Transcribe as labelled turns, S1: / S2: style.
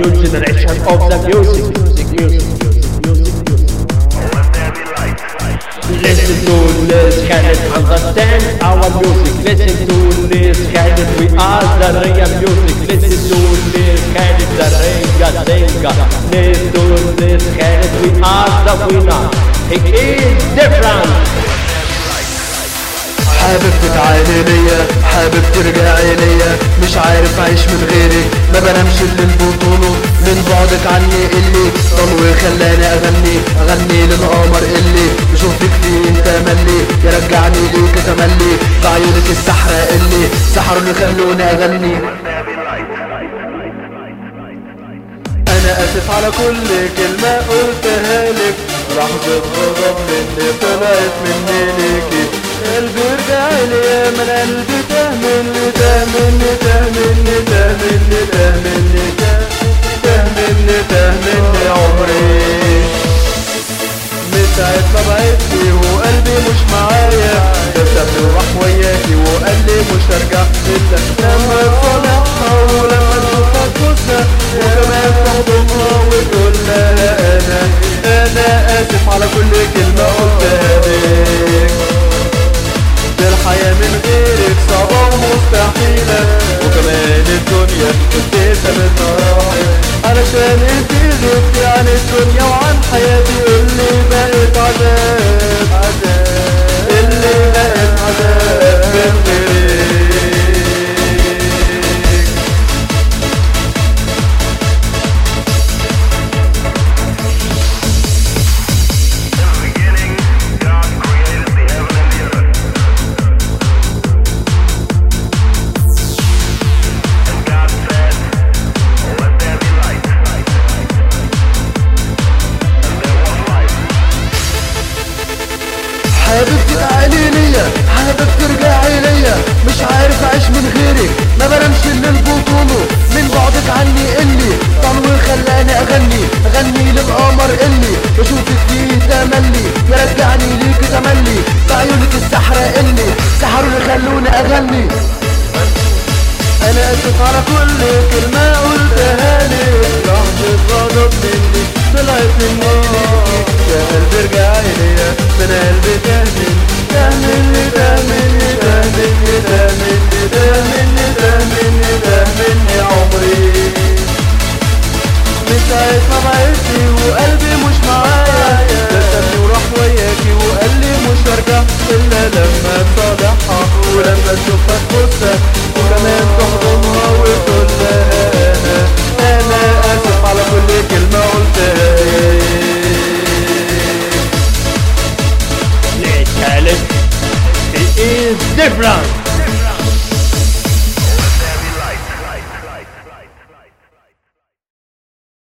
S1: new generation of the music, music, music, music, music, music. Listen to this, can it understand our music? Listen to this, can it we are the real music? Listen to this, can it the real singer? Listen to this, can it we are the winner? It is different.
S2: حابب تتعالي ليا حابب ترجعي ليا مش عارف اعيش من غيرك ما بنامش للبطولة من بعدك عني اللي طلوي خلاني اغني اغني للقمر اللي بشوفك فيه انت ملي يرجعني ليك تملي بعيونك السحرة اللي سحروا اللي خلوني اغني انا اسف على كل كلمة قلتها لك لحظة غضب مني طلعت مني ليكي قلبي رجع لي من قلبي تهمني تهمني تهمني تهمني تهمني تهمني تهمني عمري من ساعة ما بعدتي وقلبي مش معايا ده سابني وراح وياكي وقال لي مش هرجع الا لما تصالحها ولما نشوفها تبوسها وكمان تحضنها وتقول لها انا انا اسف على كل كلمة قلتها لك الحياة من غيرك صعبة ومستحيلة وكمان الدنيا مديتها بالمراحل علشان انت غبتي عن الدنيا وعن حياتي اللي بقت عذاب عذاب اللي بقت عذاب من غيرك
S3: beginning, God created the heaven and the earth. And God said, Let there be light. And there was light.
S2: حابب تتعالي ليا حابب ترجعي ليا مش عارف اعيش من غيرك ما بنامش الا البطولة من بعدك عني اللي طلوي خلاني اغني اغني للقمر اللي بشوفك فيه تملي يرجعني ليك تملي بعيونك السحرة اللي سحروا اللي خلوني اغني انا اسف على كل كلمة قلتها لك لحظة غضب مني طلعت مني ليكي يا قلبي ارجعي ليا من قلبي تهمني تهمني تهمني تهمني تهمني تهمني تهمني تهمني عمري من ساعة ما بعدتي وقلبي مش معايا ده سابني وراح وياكي وقال لي مش هرجع الا لما تصالحها ولما تشوفها تبوسها وكمان تحضنها وتقول لها انا انا اسف على كل كلمة قلتها لك
S1: Let's tell it. It is different.